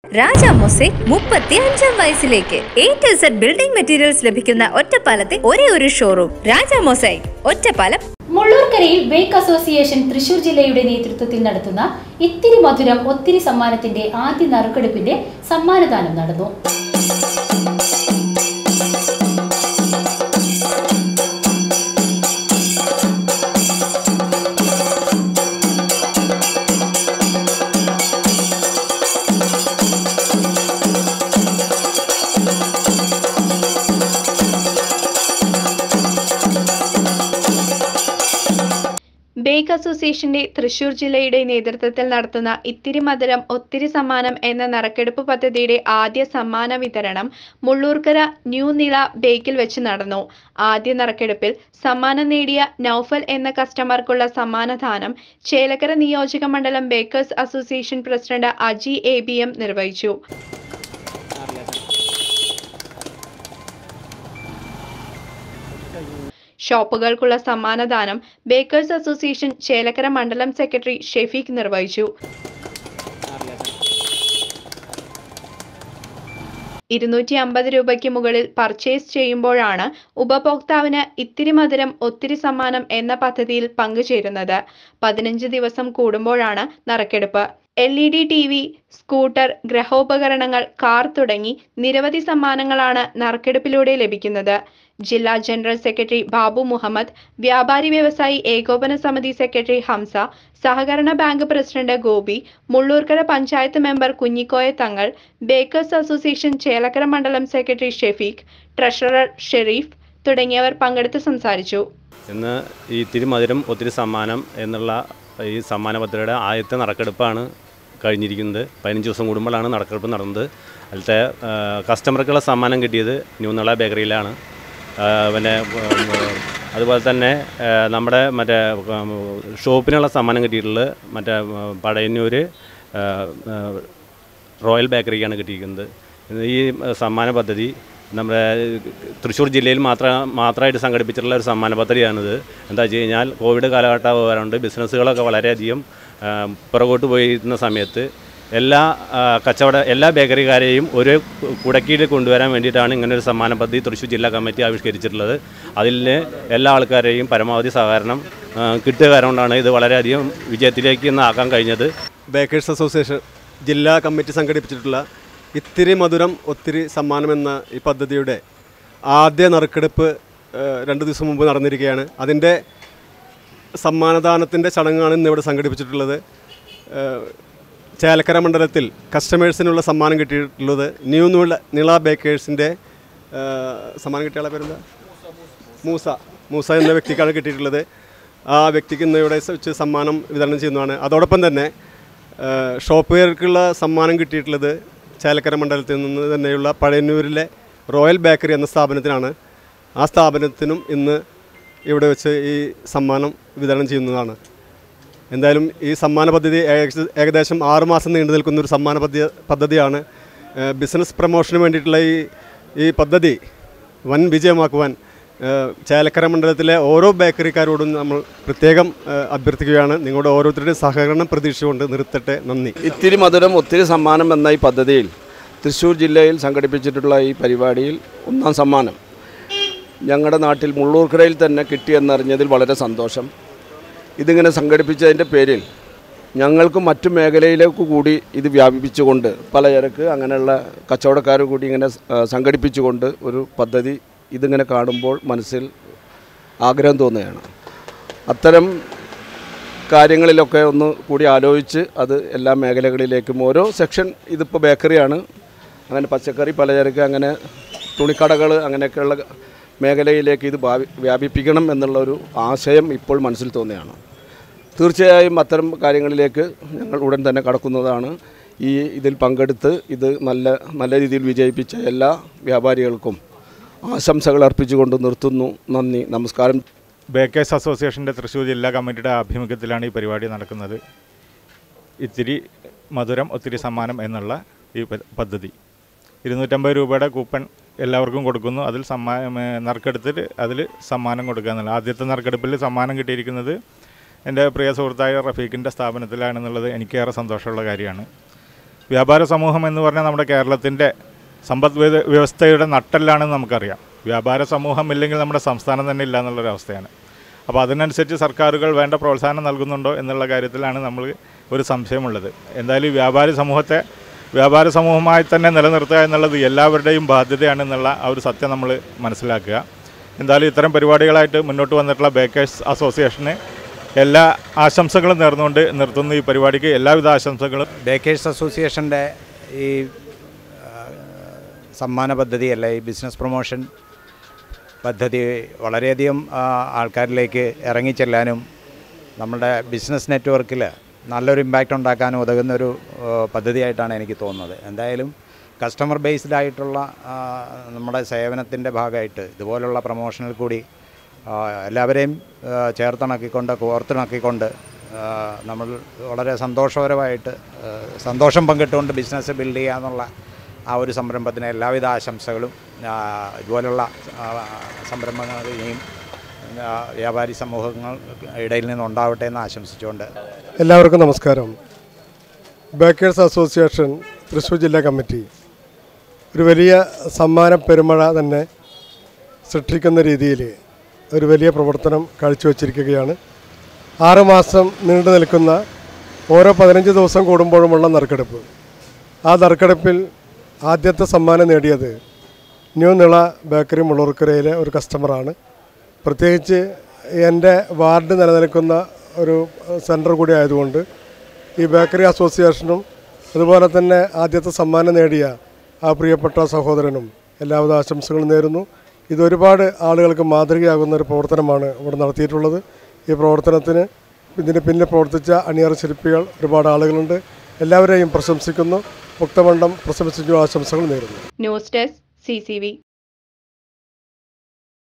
Raja mosaic മുപ്പത്തി അഞ്ചാം വയസ്സിലേക്ക് A to Z building materials ലഭിക്കുന്ന ഒറ്റപ്പാലത്തെ ഒരേ ഒരു ഷോറൂം രാജാ മൊസൈക് ഒറ്റപ്പാലം മുള്ളൂർക്കരയിൽ ബേക്ക് അസോസിയേഷൻ തൃശൂർ ജില്ലയുടെ നേതൃത്വത്തിൽ നടത്തുന്ന ഇത്തിരി മധുരം ഒത്തിരി സമ്മാനത്തിന്റെ ആദ്യ നറുക്കെടുപ്പിന്റെ സമ്മാനദാനം നടന്നു ബേക്ക് അസോസിയേഷന്റെ തൃശൂർ ജില്ലയുടെ നേതൃത്വത്തിൽ നടത്തുന്ന ഇത്തിരി മധുരം ഒത്തിരി സമ്മാനം എന്ന നറുക്കെടുപ്പ് പദ്ധതിയുടെ ആദ്യ സമ്മാന വിതരണം മുള്ളൂർക്കര ന്യൂ നിള ബേക്കിൽ വെച്ച് നടന്നു ആദ്യ നറുക്കെടുപ്പിൽ സമ്മാനം നേടിയ നൌഫൽ എന്ന കസ്റ്റമർക്കുള്ള സമ്മാനദാനം ചേലക്കര നിയോജക മണ്ഡലം bakers association president Aji A B M നിർവഹിച്ചു ഷോപ്പുകൾക്കുള്ള സമ്മാനദാനം ബേക്കേഴ്സ് അസോസിയേഷൻ ചേലക്കര മണ്ഡലം സെക്രട്ടറി ഷെഫീഖ് നിർവഹിച്ചു ഇരുന്നൂറ്റി അമ്പത് രൂപയ്ക്ക് മുകളിൽ പർച്ചേസ് ചെയ്യുമ്പോഴാണ് ഉപഭോക്താവിന് ഇത്തിരി മധുരം ഒത്തിരി സമ്മാനം എന്ന പദ്ധതിയിൽ പങ്കുചേരുന്നത് പതിനഞ്ച് ദിവസം കൂടുമ്പോഴാണ് നറുക്കെടുപ്പ് L E D T V scooter ഗ്രഹോപകരണങ്ങൾ കാർ തുടങ്ങി നിരവധി സമ്മാനങ്ങളാണ് നറുക്കെടുപ്പിലൂടെ ലഭിക്കുന്നത് ജില്ലാ ജനറൽ സെക്രട്ടറി ബാബു മുഹമ്മദ് വ്യാപാരി വ്യവസായി ഏകോപന സമിതി സെക്രട്ടറി ഹംസ സഹകരണ bank president Gopi Mullurkara panchayat member Kunhikoya Thangal bakers association Chelakkara മണ്ഡലം സെക്രട്ടറി ഷെഫീഖ് ട്രഷറർ ഷെരീഫ് തുടങ്ങിയവർ പങ്കെടുത്ത് സംസാരിച്ചു ഇന്ന് ഈ ഇത്തിരി മധുരം ഒത്തിരി സമ്മാനം എന്നുള്ള ഈ സമ്മാന പദ്ധതിയുടെ ആദ്യത്തെ നറുക്കെടുപ്പാണ് കഴിഞ്ഞിരിക്കുന്നത് പതിനഞ്ച് ദിവസം കൂടുമ്പോഴാണ് നറുക്കെടുപ്പ് നടന്നത് അതിലത്തെ ആ, കസ്റ്റമർക്കുള്ള സമ്മാനം കിട്ടിയത് ന്യൂനള ബേക്കറിയിലാണ് ആ, പിന്നെ ഉം, അതുപോലെ തന്നെ ആ, നമ്മുടെ മറ്റേ ഉം, ഷോപ്പിനുള്ള സമ്മാനം കിട്ടിയിട്ടുള്ളത് മറ്റേ ഉം, പടയന്നൂർ ആ, ആ, റോയൽ ബേക്കറിക്കാണ് കിട്ടിയിരിക്കുന്നത് ഇത് ഈ ഏഹ്, സമ്മാന പദ്ധതി നമ്മുടെ തൃശ്ശൂർ ജില്ലയിൽ മാത്രം മാത്രമായിട്ട് സംഘടിപ്പിച്ചിട്ടുള്ള ഒരു സമ്മാന പദ്ധതിയാണിത് എന്താ വെച്ച് കഴിഞ്ഞാൽ കോവിഡ് കാലഘട്ടമായതുകൊണ്ട് ബിസിനസ്സുകളൊക്കെ വളരെയധികം ആ, പുറകോട്ട് പോയിരുന്ന സമയത്ത് എല്ലാ ആ, കച്ചവട എല്ലാ ബേക്കറിക്കാരെയും ഒരു കുടക്കീഴിൽ കൊണ്ടുവരാൻ വേണ്ടിയിട്ടാണ് ഇങ്ങനൊരു സമ്മാന പദ്ധതി തൃശ്ശൂർ ജില്ലാ കമ്മിറ്റി ആവിഷ്കരിച്ചിട്ടുള്ളത് അതിൽ എല്ലാ ആൾക്കാരെയും പരമാവധി സഹകരണം ആ, കിട്ടുക കാരണം കൊണ്ടാണ് ഇത് വളരെയധികം വിജയത്തിലേക്ക് ഇന്ന് ആക്കാൻ കഴിഞ്ഞത് ബേക്കേഴ്സ് അസോസിയേഷൻ ജില്ലാ കമ്മിറ്റി സംഘടിപ്പിച്ചിട്ടുള്ള ഇത്തിരി മധുരം ഒത്തിരി സമ്മാനം എന്ന ഈ പദ്ധതിയുടെ ആദ്യ നറുക്കെടുപ്പ് ഏഹ്, രണ്ട് ദിവസം മുമ്പ് നടന്നിരിക്കുകയാണ് അതിൻ്റെ സമ്മാനദാനത്തിൻ്റെ ചടങ്ങാണ് ഇന്നിവിടെ സംഘടിപ്പിച്ചിട്ടുള്ളത് ഏഹ്, ചേലക്കര മണ്ഡലത്തിൽ കസ്റ്റമേഴ്സിനുള്ള സമ്മാനം കിട്ടിയിട്ടുള്ളത് ന്യൂ നിള നിള ബേക്കേഴ്സിൻ്റെ ഏഹ്, സമ്മാനം കിട്ടിയ പേരെന്താ മൂസ മൂസ എന്ന വ്യക്തിക്കാണ് കിട്ടിയിട്ടുള്ളത് ആ വ്യക്തിക്ക് ഇന്ന് ഇവിടെ വെച്ച് സമ്മാനം വിതരണം ചെയ്യുന്നതാണ് അതോടൊപ്പം തന്നെ ഏഹ്, ഷോപ്പുകാർക്കുള്ള സമ്മാനം കിട്ടിയിട്ടുള്ളത് ചേലക്കര മണ്ഡലത്തിൽ നിന്ന് തന്നെയുള്ള പഴയന്നൂരിലെ റോയൽ ബേക്കറി എന്ന സ്ഥാപനത്തിനാണ് ആ സ്ഥാപനത്തിനും ഇന്ന് ഇവിടെ വെച്ച് ഈ സമ്മാനം വിതരണം ചെയ്യുന്നതാണ് എന്തായാലും ഈ സമ്മാന പദ്ധതി ഏകദേശ- ഏകദേശം ആറ് മാസം നീണ്ടു നിൽക്കുന്ന ഒരു സമ്മാന പദ്ധതി പദ്ധതിയാണ് ഏഹ് ബിസിനസ് പ്രൊമോഷന് വേണ്ടിയിട്ടുള്ള ഈ ഈ പദ്ധതി വൻ വിജയമാക്കുവാൻ ഏഹ് ചേലക്കര മണ്ഡലത്തിലെ ഓരോ ബേക്കറിക്കാരോടും നമ്മൾ പ്രത്യേകം ഏഹ് അഭ്യർത്ഥിക്കുകയാണ് നിങ്ങളുടെ ഓരോരുത്തരുടെയും സഹകരണം പ്രതീക്ഷിച്ചുകൊണ്ട് നിർത്തട്ടെ നന്ദി ഇത്തിരി മധുരം ഒത്തിരി സമ്മാനം എന്ന ഈ പദ്ധതിയിൽ തൃശ്ശൂർ ജില്ലയിൽ സംഘടിപ്പിച്ചിട്ടുള്ള ഈ പരിപാടിയിൽ ഒന്നാം സമ്മാനം ഞങ്ങളുടെ നാട്ടിൽ മുള്ളൂർക്കരയിൽ തന്നെ കിട്ടിയെന്നറിഞ്ഞതിൽ വളരെ സന്തോഷം ഇതിങ്ങനെ സംഘടിപ്പിച്ചതിൻ്റെ പേരിൽ ഞങ്ങൾക്ക് മറ്റു മേഖലയിലേക്ക് കൂടി ഇത് വ്യാപിപ്പിച്ചുകൊണ്ട് പലചരക്ക് അങ്ങനെയുള്ള കച്ചവടക്കാർ കൂടി ഇങ്ങനെ ആ, സംഘടിപ്പിച്ചുകൊണ്ട് ഒരു പദ്ധതി ഇതിങ്ങനെ കാണുമ്പോൾ മനസ്സിൽ ആഗ്രഹം തോന്നുകയാണ് അത്തരം കാര്യങ്ങളിലൊക്കെ ഒന്ന് കൂടി ആലോചിച്ച് അത് എല്ലാ മേഖലകളിലേക്കും ഓരോ സെക്ഷൻ ഇതിപ്പോൾ ബേക്കറിയാണ് അങ്ങനെ പച്ചക്കറി പലചരക്ക് അങ്ങനെ തുണിക്കടകൾ അങ്ങനെയൊക്കെയുള്ള മേഖലയിലേക്ക് ഇത് ഭാവി വ്യാപിപ്പിക്കണം എന്നുള്ള ഒരു ആശയം ഇപ്പോൾ മനസ്സിൽ തോന്നുകയാണ് തീർച്ചയായും അത്തരം കാര്യങ്ങളിലേക്ക് ഞങ്ങൾ ഉടൻ തന്നെ കടക്കുന്നതാണ് ഈ ഇതിൽ പങ്കെടുത്ത് ഇത് നല്ല നല്ല രീതിയിൽ വിജയിപ്പിച്ച എല്ലാ വ്യാപാരികൾക്കും ആശംസകൾ അർപ്പിച്ചുകൊണ്ട് നിർത്തുന്നു നന്ദി നമസ്കാരം ബേക്കേഴ്സ് അസോസിയേഷൻ്റെ തൃശ്ശൂർ ജില്ലാ കമ്മിറ്റിയുടെ ആഭിമുഖ്യത്തിലാണ് ഈ പരിപാടി നടക്കുന്നത് ഇത്തിരി മധുരം ഒത്തിരി സമ്മാനം എന്നുള്ള ഈ പ- പദ്ധതി ഇരുന്നൂറ്റമ്പത് രൂപയുടെ കൂപ്പൺ എല്ലാവർക്കും കൊടുക്കുന്നു അതിൽ സമ്മാനം ഏ, നറുക്കെടുത്തിട്ട് അതിൽ സമ്മാനം കൊടുക്കുക എന്നുള്ള ആദ്യത്തെ നറുക്കെടുപ്പിൽ സമ്മാനം കിട്ടിയിരിക്കുന്നത് എൻ്റെ പ്രിയ സുഹൃത്തായ റഫീഖിൻ്റെ സ്ഥാപനത്തിലാണെന്നുള്ളത് എനിക്കേറെ സന്തോഷമുള്ള കാര്യമാണ് വ്യാപാര സമൂഹം എന്ന് പറഞ്ഞാൽ നമ്മുടെ കേരളത്തിൻ്റെ സമ്പദ് വ്യവ- വ്യവസ്ഥയുടെ നട്ടെല്ലാണെന്ന് നമുക്കറിയാം വ്യാപാര സമൂഹം ഇല്ലെങ്കിൽ നമ്മുടെ സംസ്ഥാനം തന്നെ ഇല്ല എന്നുള്ളൊരവസ്ഥയാണ് അപ്പോൾ അതിനനുസരിച്ച് സർക്കാരുകൾ വേണ്ട പ്രോത്സാഹനം നൽകുന്നുണ്ടോ എന്നുള്ള കാര്യത്തിലാണ് നമ്മൾ ഒരു സംശയമുള്ളത് എന്തായാലും ഈ വ്യാപാരി സമൂഹത്തെ വ്യാപാര സമൂഹമായി തന്നെ നിലനിർത്തുക എന്നുള്ളത് എല്ലാവരുടെയും ബാധ്യതയാണ് എന്നുള്ള ആ ഒരു സത്യം നമ്മൾ മനസ്സിലാക്കുക എന്തായാലും ഇത്തരം പരിപാടികളായിട്ട് മുന്നോട്ട് വന്നിട്ടുള്ള ബേക്കേഴ്സ് അസോസിയേഷന് എല്ലാ ആശംസകളും നേർന്നുകൊണ്ട് നിർത്തുന്നു ഈ പരിപാടിക്ക് എല്ലാവിധ ആശംസകളും ബേക്കേഴ്സ് അസോസിയേഷൻ്റെ ഈ ആ, സമ്മാന പദ്ധതി അല്ല ഈ ബിസിനസ് പ്രൊമോഷൻ പദ്ധതി വളരെയധികം ആ, ആൾക്കാരിലേക്ക് ഇറങ്ങിച്ചെല്ലാനും നമ്മുടെ ബിസിനസ് നെറ്റ്വർക്കിൽ നല്ലൊരു ഇമ്പാക്റ്റ് ഉണ്ടാക്കാനും ഉതകുന്ന ഒരു ആ, പദ്ധതിയായിട്ടാണ് എനിക്ക് തോന്നുന്നത് എന്തായാലും കസ്റ്റമർ ബേസ്ഡ് ആയിട്ടുള്ള ആ, നമ്മുടെ സേവനത്തിൻ്റെ ഭാഗമായിട്ട് ഇതുപോലുള്ള പ്രൊമോഷനിൽ കൂടി ആ, എല്ലാവരെയും ആ, ചേർത്തിണക്കിക്കൊണ്ട് കോർത്തിണക്കിക്കൊണ്ട് ആ, നമ്മൾ വളരെ സന്തോഷപരമായിട്ട് ആ, സന്തോഷം പങ്കിട്ടുകൊണ്ട് ബിസിനസ് ബിൽഡ് ചെയ്യുക എന്നുള്ള ആ ഒരു സംരംഭത്തിന് എല്ലാവിധ ആശംസകളും ആ, ഇതുപോലുള്ള ആ, സംരംഭങ്ങൾ ഇനിയും ആ, വ്യാപാരി സമൂഹങ്ങൾ ഇടയിൽ നിന്നുണ്ടാവട്ടെ എന്ന് ആശംസിച്ചുകൊണ്ട് എല്ലാവർക്കും നമസ്കാരം ബേക്കേഴ്സ് അസോസിയേഷൻ തൃശ്ശൂർ ജില്ലാ കമ്മിറ്റി ഒരു വലിയ സമ്മാന പെരുമഴ തന്നെ സൃഷ്ടിക്കുന്ന രീതിയിൽ ഒരു വലിയ പ്രവർത്തനം കാഴ്ചവെച്ചിരിക്കുകയാണ് ആറുമാസം നീണ്ടു നിൽക്കുന്ന ഓരോ പതിനഞ്ച് ദിവസം കൂടുമ്പോഴുമുള്ള നറുക്കെടുപ്പ് ആ നറുക്കെടുപ്പിൽ ആദ്യത്തെ സമ്മാനം നേടിയത് ന്യൂ നിള ബേക്കറി മുള്ളൂർക്കരയിലെ ഒരു കസ്റ്റമറാണ് പ്രത്യേകിച്ച് എൻ്റെ വാർഡ് നിലനിൽക്കുന്ന ഒരു സെൻറ്റർ കൂടി ആയതുകൊണ്ട് ഈ ബേക്കറി അസോസിയേഷനും അതുപോലെ തന്നെ ആദ്യത്തെ സമ്മാനം നേടിയ ആ പ്രിയപ്പെട്ട സഹോദരനും എല്ലാവിധ ആശംസകളും നേരുന്നു ഇത് ഒരുപാട് ആളുകൾക്ക് മാതൃകയാകുന്ന ഒരു പ്രവർത്തനമാണ് ഇവിടെ നടത്തിയിട്ടുള്ളത് ഈ പ്രവർത്തനത്തിന് ഇതിന് പിന്നിൽ പ്രവർത്തിച്ച അണിയറ ശില്പികൾ ഒരുപാട് ആളുകളുണ്ട് എല്ലാവരെയും പ്രശംസിക്കുന്നു മുക്തമണ്ഡം പ്രശംസിച്ചു ആശംസകൾ നേരുന്നു ന്യൂസ് ഡെസ്ക് സി